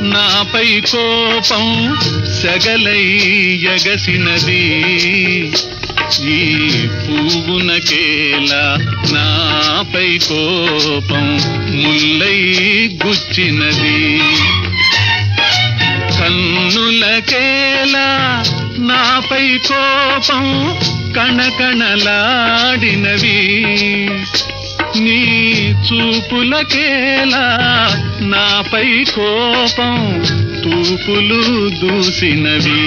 నాపై కోపం సెగలై ఎగసినది ఈ పువ్వునకేలా నాపై కోపం ముల్లై గుచ్చినది కన్నులకేలా నాపై కోపం కణకణలాడినవి నీ చూపులకేలా నాపై కోపం తూపులు దూసినవి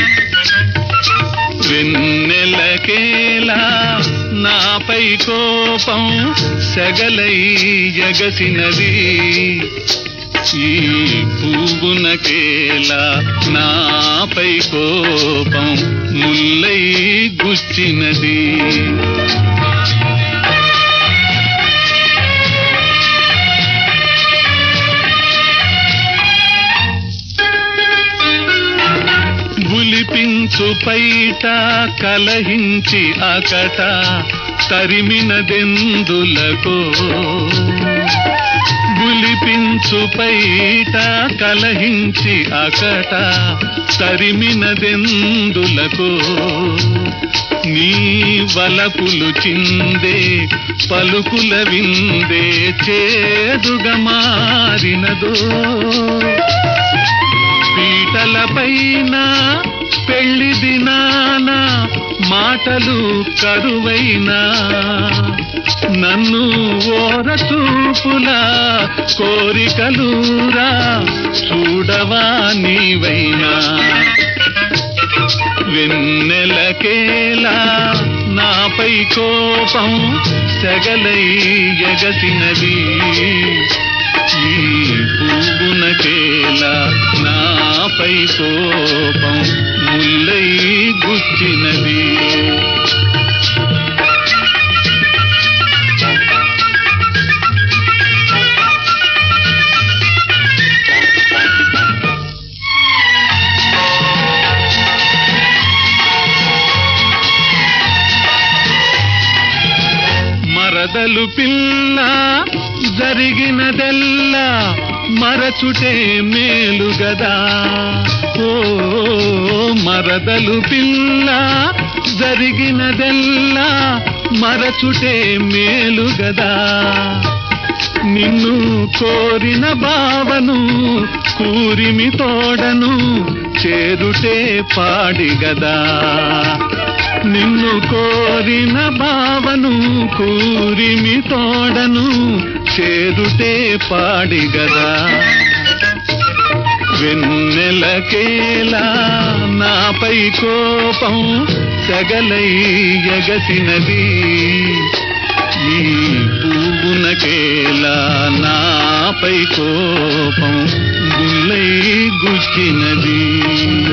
వెన్నెలకేలా నాపై కోపం సెగలై ఎగసినది ఈ పువ్వునకేలా నాపై కోపం ముల్లై గుచ్చినది బులిపించు పైట కలహించి అకట తరిమినదెందులకో బులిపించు పైట కలహించి అకట తరిమినదెందులకో నీ వలపులు చిందే పలుకుల విందే చేదుగా మారినదో పీటల పైన పెళ్లి దినాన మాటలు కరువైనా నన్ను ఓర చూపులా కోరికలురా చూడవా నీవైనా వెన్నెలకేలా నాపై కోపం సెగలై ఎగసినది ఈ పువ్వునకేలా నాపై కోపం ముల్లై గుచ్చినది మరదలు పిల్ల జరిగినదెల్లా మరచుటే మేలు గదా ఓ మరదలు పిల్ల జరిగినదెల్లా మరచుటే మేలు గదా నిన్ను కోరిన బావను కూరిమి తోడను చేరుటే పాడిగదా నిన్ను కోరిన బావను కూరిమి తోడను చేరుటే పాడిగదా వెన్నెలకేలా నాపై కోపం సెగలై ఎగసినది ఈ పువ్వునకేలా నాపై కోపం గుల్లై గుచ్చినది